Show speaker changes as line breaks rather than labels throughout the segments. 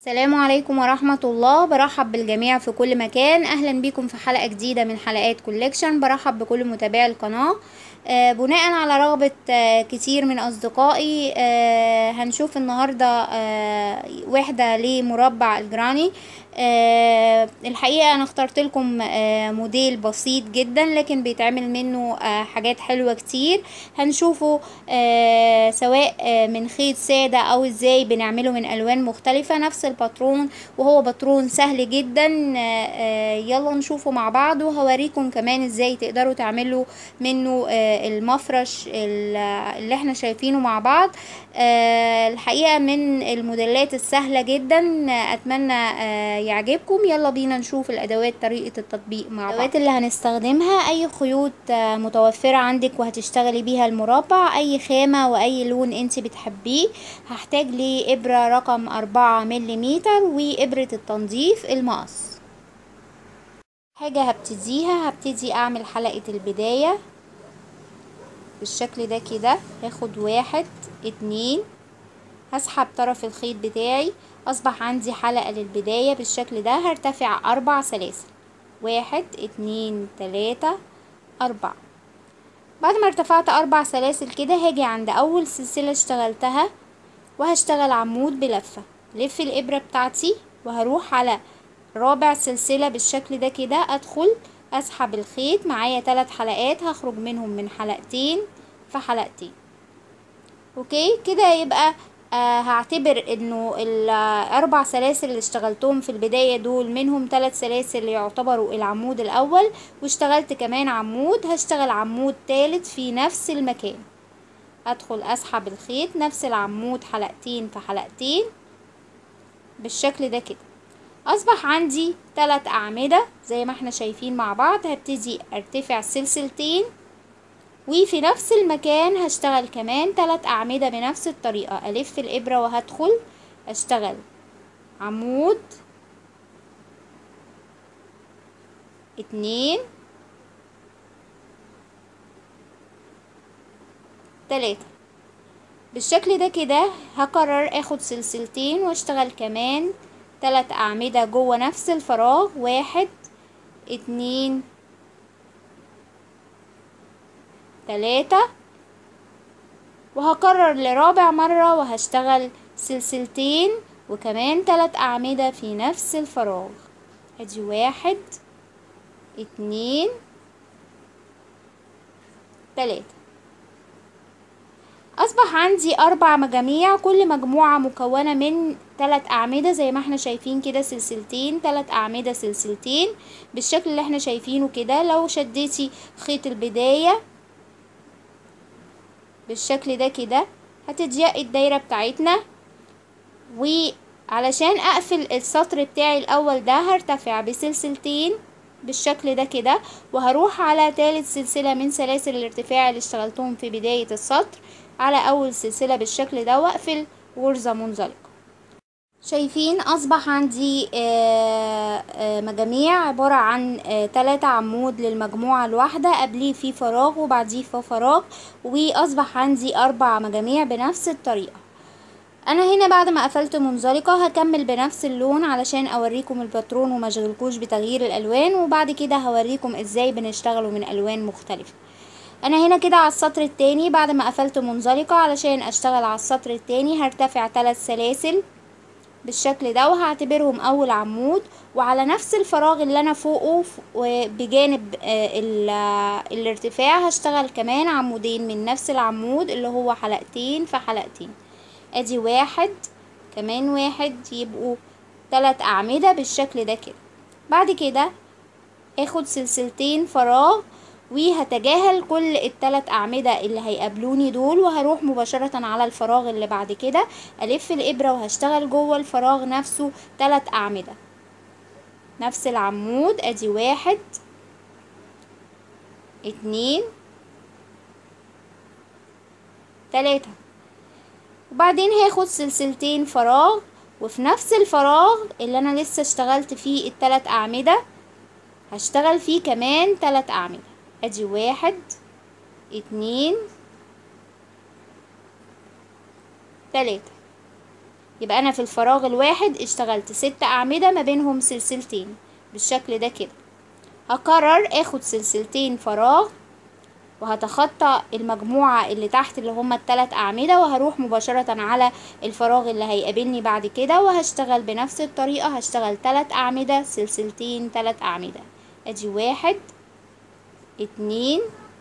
السلام عليكم ورحمة الله برحب بالجميع في كل مكان أهلا بكم في حلقة جديدة من حلقات كوليكشن برحب بكل متابعي القناة آه بناء على رغبة آه كتير من أصدقائي آه هنشوف النهاردة آه وحدة لمربع الجراني آه الحقيقة أنا اخترت لكم آه موديل بسيط جدا لكن بيتعمل منه آه حاجات حلوة كتير هنشوفه آه سواء آه من خيط سادة أو ازاي بنعمله من ألوان مختلفة نفس الباترون وهو باترون سهل جدا آه آه يلا نشوفه مع بعض وهوريكم كمان ازاي تقدروا تعملوا منه آه المفرش اللي احنا شايفينه مع بعض آه الحقيقة من الموديلات السهلة جدا أتمنى آه يعجبكم يلا بينا نشوف الأدوات طريقة التطبيق مع بعض الأدوات اللي هنستخدمها أي خيوط آه متوفرة عندك وهتشتغلي بيها المربع أي خامة وأي لون انت بتحبيه هحتاج لإبرة رقم أربعة مليمتر وإبرة التنظيف المقص حاجة هبتديها هبتدي أعمل حلقة البداية بالشكل ده كده هاخد واحد اتنين هسحب طرف الخيط بتاعي اصبح عندي حلقة للبداية بالشكل ده هرتفع اربع سلاسل واحد اتنين تلاتة اربعة بعد ما ارتفعت اربع سلاسل كده هاجي عند اول سلسلة اشتغلتها وهشتغل عمود بلفة لف الابرة بتاعتي وهروح على رابع سلسلة بالشكل ده كده ادخل اسحب الخيط معايا ثلاث حلقات هخرج منهم من حلقتين في حلقتين اوكي كده يبقى آه هعتبر انه الاربع سلاسل اللي اشتغلتهم في البداية دول منهم ثلاث سلاسل يعتبروا العمود الاول واشتغلت كمان عمود هشتغل عمود ثالث في نفس المكان ادخل اسحب الخيط نفس العمود حلقتين في حلقتين بالشكل ده كده اصبح عندي ثلاث اعمدة زي ما احنا شايفين مع بعض هبتدي ارتفع سلسلتين وفي نفس المكان هشتغل كمان ثلاث اعمدة بنفس الطريقة الف الابرة وهدخل اشتغل عمود اتنين تلاتة بالشكل ده كده هقرر اخد سلسلتين واشتغل كمان تلات أعمدة جوه نفس الفراغ واحد اتنين تلاتة وهكرر لرابع مرة وهشتغل سلسلتين وكمان تلات أعمدة في نفس الفراغ ادي واحد اتنين تلاتة اصبح عندي اربع مجاميع كل مجموعة مكونة من ثلاث اعمدة زي ما احنا شايفين كده سلسلتين ثلاث اعمدة سلسلتين بالشكل اللي احنا شايفينه كده لو شديتي خيط البداية بالشكل ده كده هتضيقي الدايرة بتاعتنا وعلشان اقفل السطر بتاعي الاول ده هرتفع بسلسلتين بالشكل ده كده وهروح على ثالث سلسلة من سلاسل الارتفاع اللي اشتغلتهم في بداية السطر على اول سلسلة بالشكل ده واقفل غرزة منزلقة شايفين اصبح عندي مجاميع عبارة عن تلاتة عمود للمجموعة الواحدة قبليه في فراغ وبعديه في فراغ واصبح عندي اربع مجاميع بنفس الطريقة انا هنا بعد ما قفلت منزلقة هكمل بنفس اللون علشان اوريكم الباترون وما اشغلكوش بتغيير الالوان وبعد كده هوريكم ازاي بنشتغلوا من الوان مختلفة انا هنا كده على السطر التاني بعد ما قفلت منزلقة علشان اشتغل على السطر التاني هرتفع ثلاث سلاسل بالشكل ده وهعتبرهم اول عمود وعلى نفس الفراغ اللي انا فوقه بجانب الارتفاع هشتغل كمان عمودين من نفس العمود اللي هو حلقتين في حلقتين ادي واحد كمان واحد يبقوا ثلاث اعمدة بالشكل ده كده بعد كده اخد سلسلتين فراغ وهتجاهل كل الثلاث أعمدة اللي هيقابلوني دول وهروح مباشرة على الفراغ اللي بعد كده ألف الإبرة وهشتغل جوه الفراغ نفسه ثلاث أعمدة نفس العمود أدي واحد اتنين تلاتة وبعدين هاخد سلسلتين فراغ وفي نفس الفراغ اللي أنا لسه اشتغلت فيه الثلاث أعمدة هشتغل فيه كمان ثلاث أعمدة ادي واحد اتنين تلاتة يبقى انا في الفراغ الواحد اشتغلت ست اعمدة ما بينهم سلسلتين بالشكل ده كده هقرر اخد سلسلتين فراغ وهتخطى المجموعة اللي تحت اللي هما التلات أعمدة وهروح مباشرة على الفراغ اللي هيقابلني بعد كده وهشتغل بنفس الطريقة هشتغل تلات أعمدة سلسلتين تلات أعمدة ادي واحد اتنين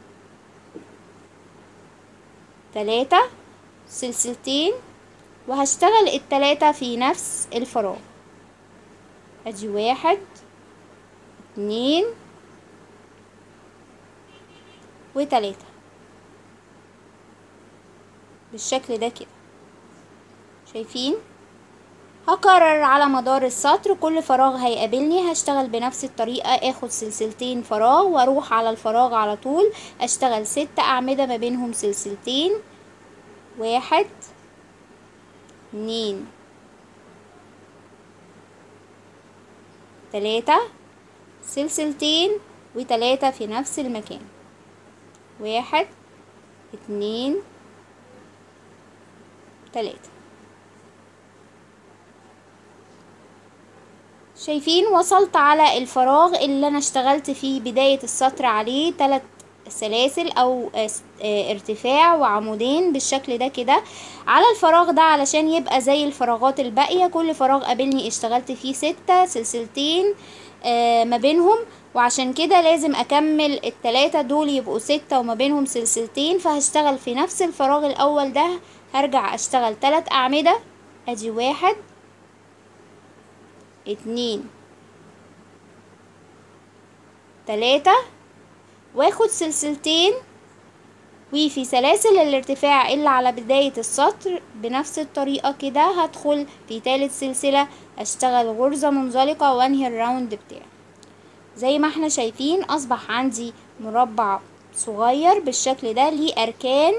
تلاتة سلسلتين وهشتغل التلاتة في نفس الفراغ ادي واحد اتنين وتلاتة بالشكل ده كده شايفين هكرر على مدار السطر كل فراغ هيقابلني هشتغل بنفس الطريقة اخد سلسلتين فراغ واروح على الفراغ على طول اشتغل ست اعمدة ما بينهم سلسلتين واحد اتنين تلاتة سلسلتين وتلاتة في نفس المكان واحد اتنين تلاتة شايفين وصلت على الفراغ اللي انا اشتغلت فيه بداية السطر عليه تلات سلاسل او ارتفاع وعمودين بالشكل ده كده على الفراغ ده علشان يبقى زي الفراغات الباقية كل فراغ قابلني اشتغلت فيه ستة سلسلتين ما بينهم وعشان كده لازم اكمل التلاتة دول يبقوا ستة وما بينهم سلسلتين فهشتغل في نفس الفراغ الاول ده هرجع اشتغل تلات اعمدة ادي واحد اتنين تلاتة واخد سلسلتين وفي سلاسل الارتفاع اللي على بداية السطر بنفس الطريقة كده هدخل في تالت سلسلة اشتغل غرزة منزلقة وانهي الراوند بتاعي زي ما احنا شايفين اصبح عندي مربع صغير بالشكل ده ليه اركان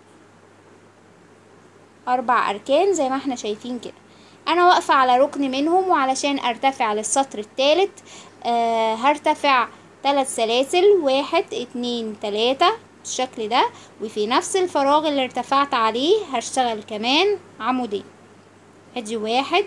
اربع اركان زي ما احنا شايفين كده انا واقفة على ركن منهم وعلشان ارتفع للسطر الثالث آه هرتفع ثلاث سلاسل واحد اتنين تلاتة بالشكل ده وفي نفس الفراغ اللي ارتفعت عليه هشتغل كمان عمودين ادي واحد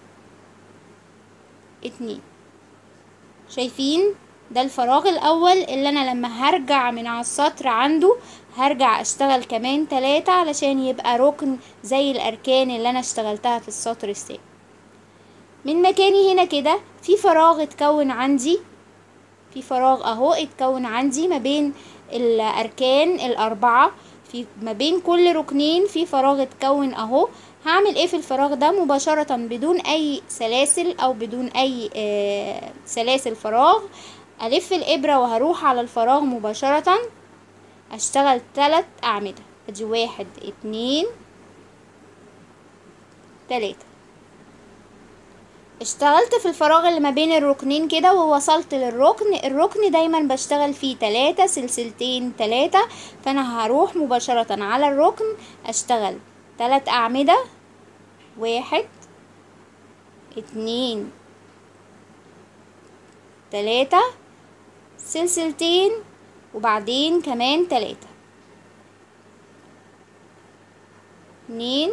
اتنين شايفين ده الفراغ الاول اللي انا لما هرجع من على السطر عنده هرجع اشتغل كمان تلاتة علشان يبقى ركن زي الاركان اللي انا اشتغلتها في السطر السابق من مكاني هنا كده في فراغ اتكون عندي في فراغ اهو اتكون عندي ما بين الاركان الاربعة في ما بين كل ركنين في فراغ اتكون اهو هعمل ايه في الفراغ ده مباشرة بدون اي سلاسل او بدون اي آه سلاسل فراغ الف الابرة وهروح على الفراغ مباشرة اشتغل تلات اعمدة ادي واحد اتنين تلاتة اشتغلت في الفراغ اللي ما بين الركنين كده ووصلت للركن الركن دايما بشتغل فيه تلاتة سلسلتين تلاتة فانا هروح مباشرة على الركن اشتغل تلات اعمدة واحد اتنين تلاتة سلسلتين وبعدين كمان تلاتة اتنين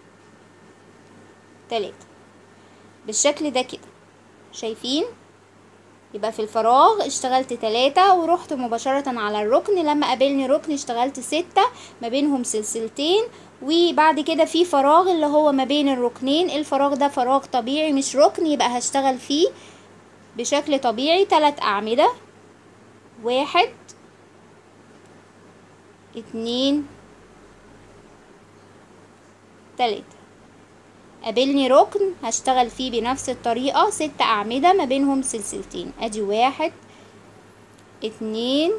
تلاتة بالشكل ده كده شايفين يبقى في الفراغ اشتغلت تلاتة ورحت مباشرة على الركن لما قابلني ركن اشتغلت ستة ما بينهم سلسلتين وبعد كده في فراغ اللي هو ما بين الركنين الفراغ ده فراغ طبيعي مش ركن يبقى هشتغل فيه بشكل طبيعي تلات أعمدة واحد اتنين تلاتة قابلني ركن هشتغل فيه بنفس الطريقة ست أعمدة ما بينهم سلسلتين ادي واحد اتنين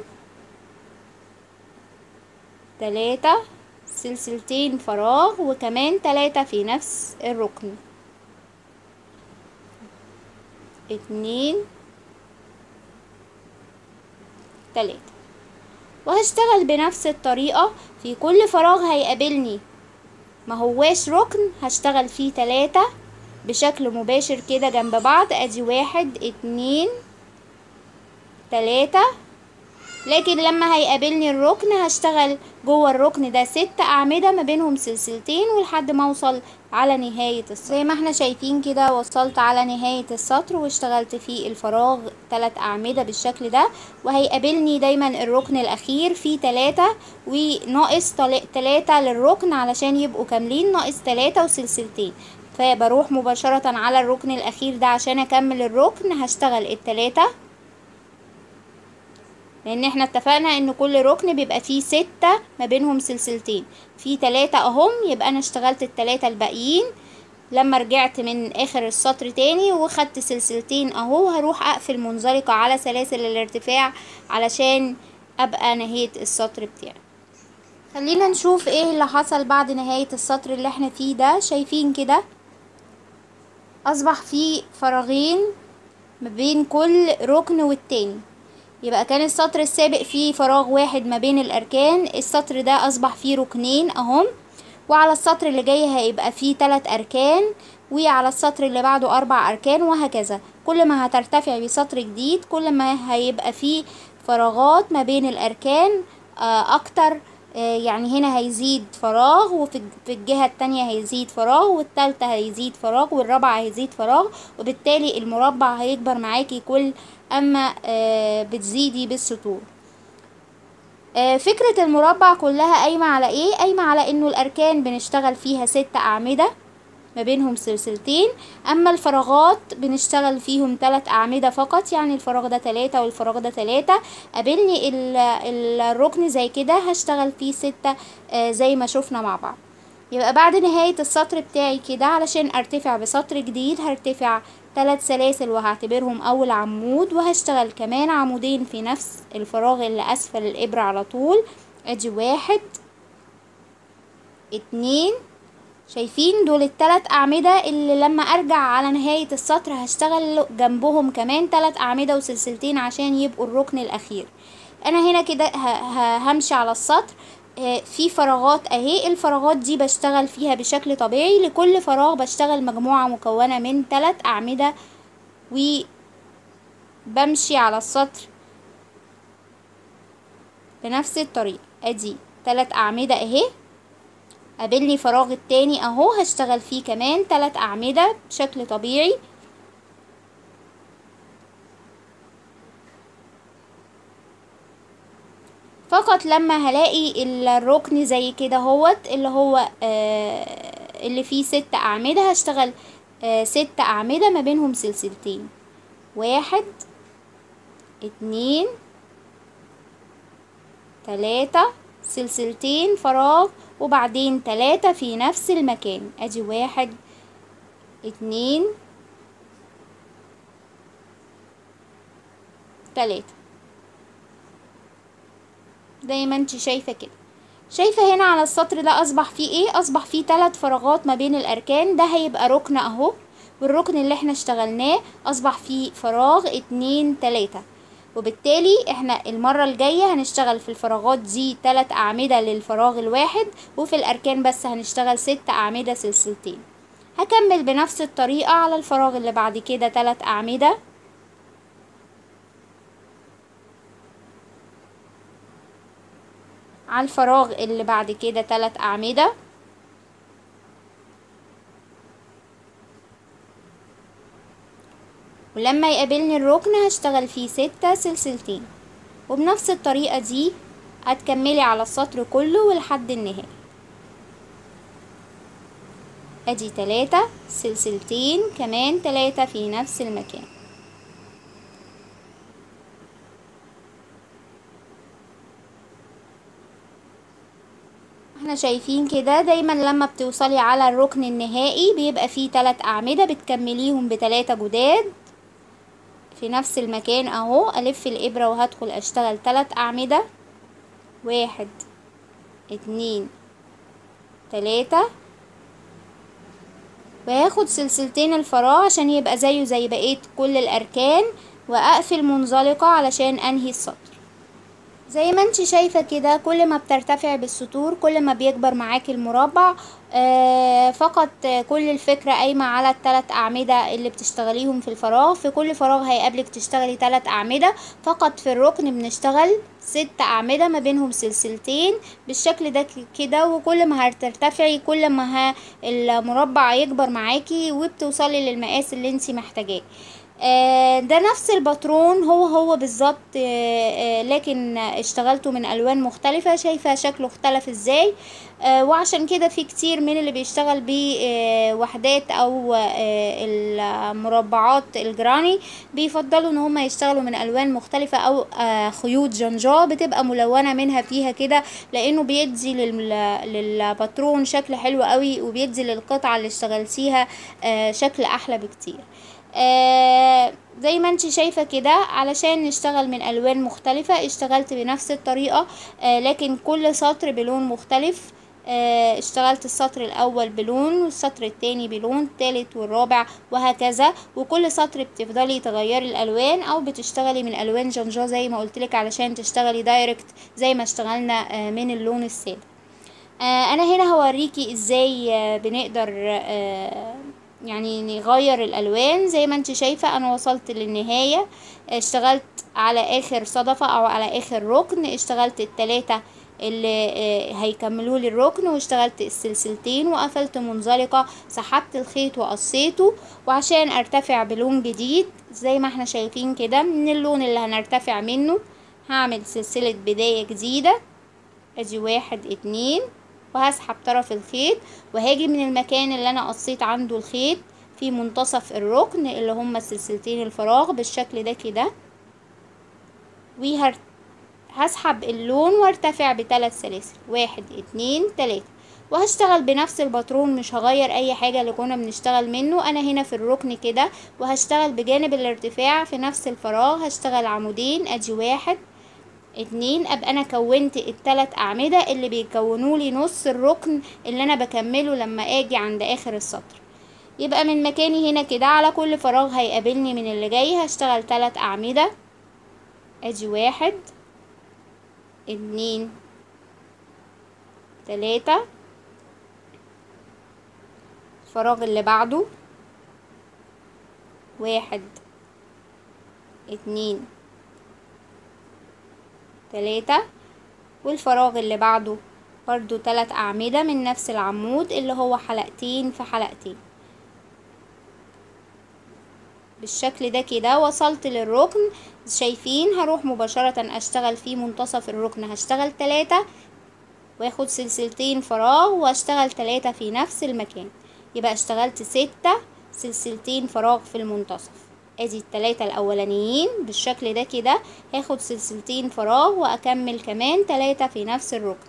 تلاتة سلسلتين فراغ وكمان تلاتة في نفس الركن اتنين تلاتة وهشتغل بنفس الطريقة في كل فراغ هيقابلني ما هواش ركن هشتغل فيه تلاتة بشكل مباشر كده جنب بعض ادي واحد اتنين تلاتة لكن لما هيقابلني الركن هشتغل جوه الركن ده ست اعمدة ما بينهم سلسلتين ولحد ما اوصل على نهاية السطر زي ما احنا شايفين كده وصلت على نهاية السطر واشتغلت في الفراغ تلات اعمدة بالشكل ده وهيقابلني دايما الركن الاخير فيه تلاتة وناقص تل- تلاتة للركن علشان يبقوا كاملين ناقص تلاتة وسلسلتين فبروح مباشرة على الركن الاخير ده عشان اكمل الركن هشتغل التلاتة لان احنا اتفقنا ان كل ركن بيبقى فيه ستة ما بينهم سلسلتين في تلاتة اهم يبقى انا اشتغلت التلاتة الباقيين لما رجعت من اخر السطر تاني وخدت سلسلتين اهو هروح اقفل منزلقة على سلاسل الارتفاع علشان ابقى نهيت السطر بتاعي خلينا نشوف ايه اللي حصل بعد نهاية السطر اللي احنا فيه ده شايفين كده اصبح فيه فراغين ما بين كل ركن والتاني يبقى كان السطر السابق فيه فراغ واحد ما بين الاركان السطر ده اصبح فيه ركنين اهم وعلى السطر اللي جاي هيبقى فيه تلات اركان وعلى السطر اللي بعده اربع اركان وهكذا كل ما هترتفع بسطر جديد كل ما هيبقى فيه فراغات ما بين الاركان آه، اكتر آه، يعني هنا هيزيد فراغ وفي في الجهة التانية هيزيد فراغ والتالتة هيزيد فراغ والرابعة هيزيد فراغ وبالتالي المربع هيكبر معاكي كل اما آه، بتزيدي بالسطور آه، فكرة المربع كلها قايمة على ايه قايمة على انه الاركان بنشتغل فيها ست اعمدة ما بينهم سلسلتين اما الفراغات بنشتغل فيهم ثلاث اعمدة فقط يعني الفراغ ده تلاتة والفراغ ده تلاتة قابلني ال- ال- الركن زي كده هشتغل فيه ستة آه، زي ما شفنا مع بعض يبقى بعد نهاية السطر بتاعي كده علشان ارتفع بسطر جديد هرتفع ثلاث سلاسل وهعتبرهم اول عمود وهشتغل كمان عمودين في نفس الفراغ اللي اسفل الابرة على طول ادي واحد اتنين شايفين دول التلات أعمدة اللي لما أرجع على نهاية السطر هشتغل جنبهم كمان تلات أعمدة وسلسلتين عشان يبقوا الركن الأخير أنا هنا كده ه- ه- همشي على السطر آه، في فراغات اهي الفراغات دي بشتغل فيها بشكل طبيعي لكل فراغ بشتغل مجموعة مكونة من تلات أعمدة وبمشي على السطر بنفس الطريقة ادي تلات أعمدة اهي قابلني فراغ التاني اهو هشتغل فيه كمان تلات اعمدة بشكل طبيعي فقط لما هلاقي الركن زي كده هوت اللي هو آه اللي فيه ست اعمدة هشتغل آه ست اعمدة ما بينهم سلسلتين واحد اتنين تلاتة سلسلتين فراغ وبعدين تلاتة في نفس المكان ادي واحد اتنين تلاتة زي ما انت شايفة كده شايفة هنا على السطر ده اصبح فيه ايه اصبح فيه تلات فراغات ما بين الاركان ده هيبقى ركن اهو والركن اللي احنا اشتغلناه اصبح فيه فراغ اتنين تلاتة وبالتالي احنا المرة الجاية هنشتغل في الفراغات دي تلات أعمدة للفراغ الواحد وفي الأركان بس هنشتغل ست أعمدة سلسلتين هكمل بنفس الطريقة على الفراغ اللي بعد كده تلات أعمدة على الفراغ اللي بعد كده تلات أعمدة ولما يقابلني الركن هشتغل فيه ستة سلسلتين وبنفس الطريقة دي هتكملي على السطر كله ولحد النهاية ادي تلاتة سلسلتين كمان تلاتة في نفس المكان احنا شايفين كده دايما لما بتوصلي على الركن النهائي بيبقى فيه تلات اعمدة بتكمليهم بتلاتة جداد في نفس المكان اهو الف الابرة وهدخل اشتغل تلات اعمدة واحد اتنين تلاتة وهاخد سلسلتين الفراغ عشان يبقى زيه زي بقية كل الاركان واقفل منزلقة علشان انهي السطر زي ما انت شايفة كده كل ما بترتفع بالسطور كل ما بيكبر معاكي المربع آه فقط آه، كل الفكرة قايمة على التلات أعمدة اللي بتشتغليهم في الفراغ في كل فراغ هيقابلك تشتغلي تلات أعمدة فقط في الركن بنشتغل ست أعمدة ما بينهم سلسلتين بالشكل ده ك- كده وكل ما هترتفعي كل ما ه- المربع يكبر معاكي وبتوصلي للمقاس اللي انت محتاجاه آه، ده نفس الباترون هو هو بالظبط آه، آه، لكن اشتغلته من الوان مختلفه شايفه شكله اختلف ازاي آه، وعشان كده في كتير من اللي بيشتغل بوحدات او آه، المربعات الجراني بيفضلوا ان هم يشتغلوا من الوان مختلفه او آه، خيوط جنجا بتبقى ملونه منها فيها كده لانه بيدي لل- للباترون شكل حلو قوي وبيدي للقطعه اللي اشتغلتيها آه، شكل احلى بكتير آه زي ما انت شايفة كده علشان نشتغل من ألوان مختلفة اشتغلت بنفس الطريقة آه لكن كل سطر بلون مختلف آه اشتغلت السطر الأول بلون والسطر التاني بلون التالت والرابع وهكذا وكل سطر بتفضلي تغيري الألوان أو بتشتغلي من ألوان جنجا زي ما قلتلك علشان تشتغلي دايركت زي ما اشتغلنا آه من اللون السادة آه انا هنا هوريكي ازاي آه بنقدر آه يعني نغير الالوان زي ما انت شايفة انا وصلت للنهاية اشتغلت على اخر صدفة او على اخر ركن اشتغلت التلاتة اللي آه، هيكملوا لي الركن واشتغلت السلسلتين وقفلت منزلقة سحبت الخيط وقصيته وعشان ارتفع بلون جديد زي ما احنا شايفين كده من اللون اللي هنرتفع منه هعمل سلسلة بداية جديدة ادي واحد اتنين وهسحب طرف الخيط وهاجي من المكان اللي انا قصيت عنده الخيط في منتصف الركن اللي هما السلسلتين الفراغ بالشكل ده كده وهسحب اللون وارتفع بثلاث سلاسل واحد اتنين تلاتة وهشتغل بنفس الباترون مش هغير اي حاجة اللي كنا بنشتغل منه انا هنا في الركن كده وهشتغل بجانب الارتفاع في نفس الفراغ هشتغل عمودين ادي واحد اتنين ابقى انا كونت التلات اعمدة اللي بيكونوا لي نص الركن اللي انا بكمله لما اجي عند اخر السطر يبقى من مكاني هنا كده على كل فراغ هيقابلني من اللي جاي هشتغل تلات اعمدة ادي واحد اتنين تلاتة الفراغ اللي بعده واحد اتنين تلاتة والفراغ اللي بعده برضو تلات أعمدة من نفس العمود اللي هو حلقتين في حلقتين بالشكل ده كده وصلت للركن شايفين هروح مباشرة اشتغل في منتصف الركن هشتغل تلاتة واخد سلسلتين فراغ واشتغل تلاتة في نفس المكان يبقى اشتغلت ستة سلسلتين فراغ في المنتصف ادي التلاتة الاولانيين بالشكل ده كده هاخد سلسلتين فراغ واكمل كمان تلاتة في نفس الركن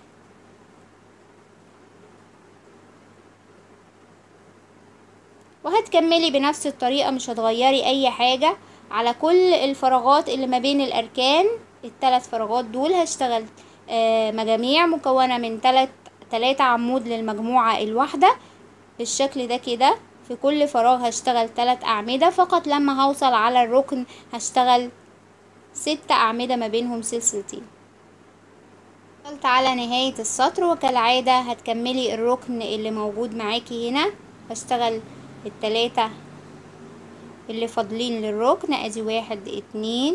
وهتكملي بنفس الطريقة مش هتغيري اي حاجة على كل الفراغات اللي ما بين الاركان التلات فراغات دول هشتغل آه، مجاميع مكونة من تلات تلاتة عمود للمجموعة الواحدة بالشكل ده كده في كل فراغ هشتغل تلات أعمدة فقط لما هوصل على الركن هشتغل ست أعمدة ما بينهم سلسلتين وصلت على نهاية السطر وكالعادة هتكملي الركن اللي موجود معاكي هنا هشتغل التلاتة اللي فاضلين للركن ادي واحد اتنين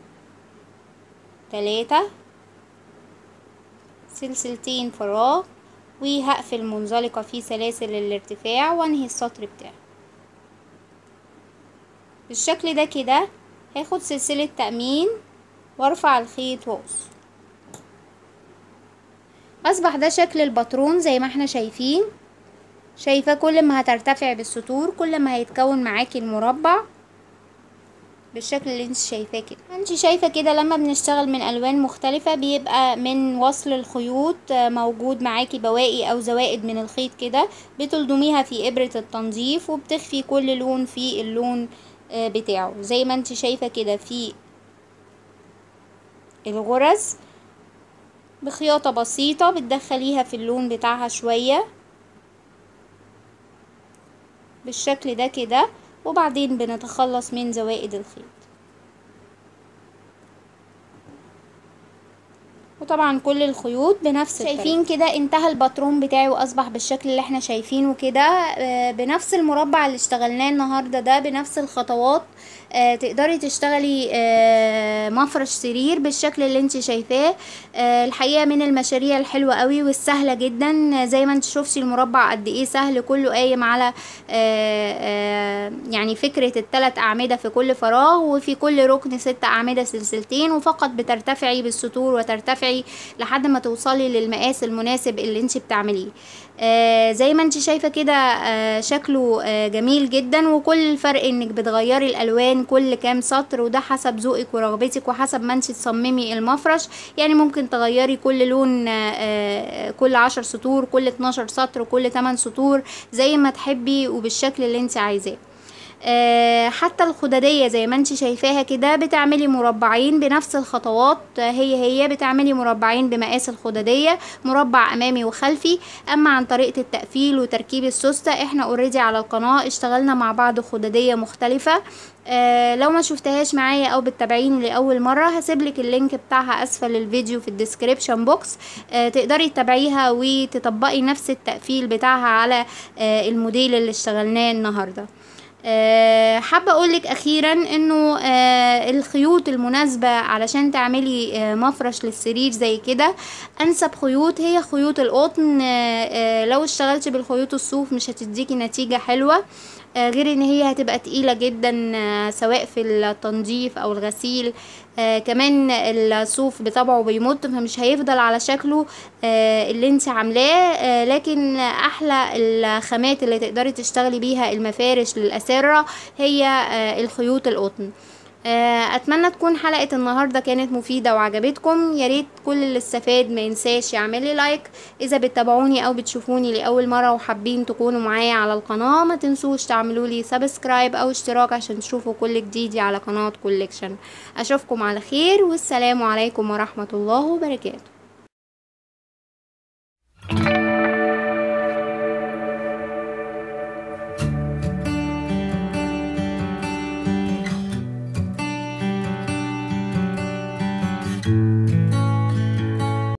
تلاتة سلسلتين فراغ وهقفل منزلقة في سلاسل الارتفاع وانهي السطر بتاعي بالشكل ده كده هاخد سلسلة تأمين وارفع الخيط واقص اصبح ده شكل الباترون زي ما احنا شايفين شايفة كل ما هترتفع بالسطور كل ما هيتكون معاكي المربع بالشكل اللي انت شايفاه كده انت شايفة كده لما بنشتغل من الوان مختلفة بيبقى من وصل الخيوط آه، موجود معاكي بواقي او زوائد من الخيط كده بتلضميها في ابرة التنظيف وبتخفي كل لون في اللون آه، بتاعه زي ما انت شايفة كده في الغرز بخياطة بسيطة بتدخليها في اللون بتاعها شوية بالشكل ده كده وبعدين بنتخلص من زوائد الخيط وطبعا كل الخيوط بنفس شايفين كده انتهى الباترون بتاعي واصبح بالشكل اللي احنا شايفينه كده آه، بنفس المربع اللي اشتغلناه النهارده ده بنفس الخطوات آه، تقدري تشتغلي آه، مفرش سرير بالشكل اللي انت شايفاه آه، الحقيقه من المشاريع الحلوه قوي والسهله جدا زي ما انت شفتي المربع قد ايه سهل كله قايم على آه، آه، يعني فكره الثلاث اعمده في كل فراغ وفي كل ركن ست اعمده سلسلتين وفقط بترتفعي بالسطور وترتفعي لحد ما توصلي للمقاس المناسب اللي انت بتعمليه آه زي ما انت شايفه كده آه شكله آه جميل جدا وكل الفرق انك بتغيري الالوان كل كام سطر وده حسب ذوقك ورغبتك وحسب ما انت تصممي المفرش يعني ممكن تغيري كل لون آه آه كل عشر سطور كل 12 سطر كل 8 سطور زي ما تحبي وبالشكل اللي انت عايزاه آه، حتى الخدادية زي ما انت شايفاها كده بتعملي مربعين بنفس الخطوات آه، هي هي بتعملي مربعين بمقاس الخدادية مربع امامي وخلفي اما عن طريقة التقفيل وتركيب السوستة احنا اوريدي على القناة اشتغلنا مع بعض خدادية مختلفة آه لو ما شفتهاش معايا او بتتابعيني لاول مره هسيبلك اللينك بتاعها اسفل الفيديو في الديسكريبشن بوكس آه تقدري تتابعيها وتطبقي نفس التقفيل بتاعها على آه الموديل اللي اشتغلناه النهارده آه، حابة اقولك اخيرا انه آه، الخيوط المناسبة علشان تعملي آه، مفرش للسرير زي كده انسب خيوط هي خيوط القطن آه، آه، لو اشتغلتي بالخيوط الصوف مش هتديكي نتيجة حلوة آه، غير ان هي هتبقى تقيلة جدا آه، سواء في التنظيف او الغسيل آه كمان الصوف بطبعه بيمط فمش هيفضل على شكله آه اللي انت عاملاه آه لكن احلى الخامات اللي تقدري تشتغلي بيها المفارش للاسره هي آه الخيوط القطن آه، اتمنى تكون حلقه النهارده كانت مفيده وعجبتكم يا ريت كل اللي استفاد ما ينساش يعمل لي لايك اذا بتتابعوني او بتشوفوني لاول مره وحابين تكونوا معايا على القناه ما تنسوش تعملوا لي سبسكرايب او اشتراك عشان تشوفوا كل جديدي على قناه كوليكشن اشوفكم على خير والسلام عليكم ورحمه الله وبركاته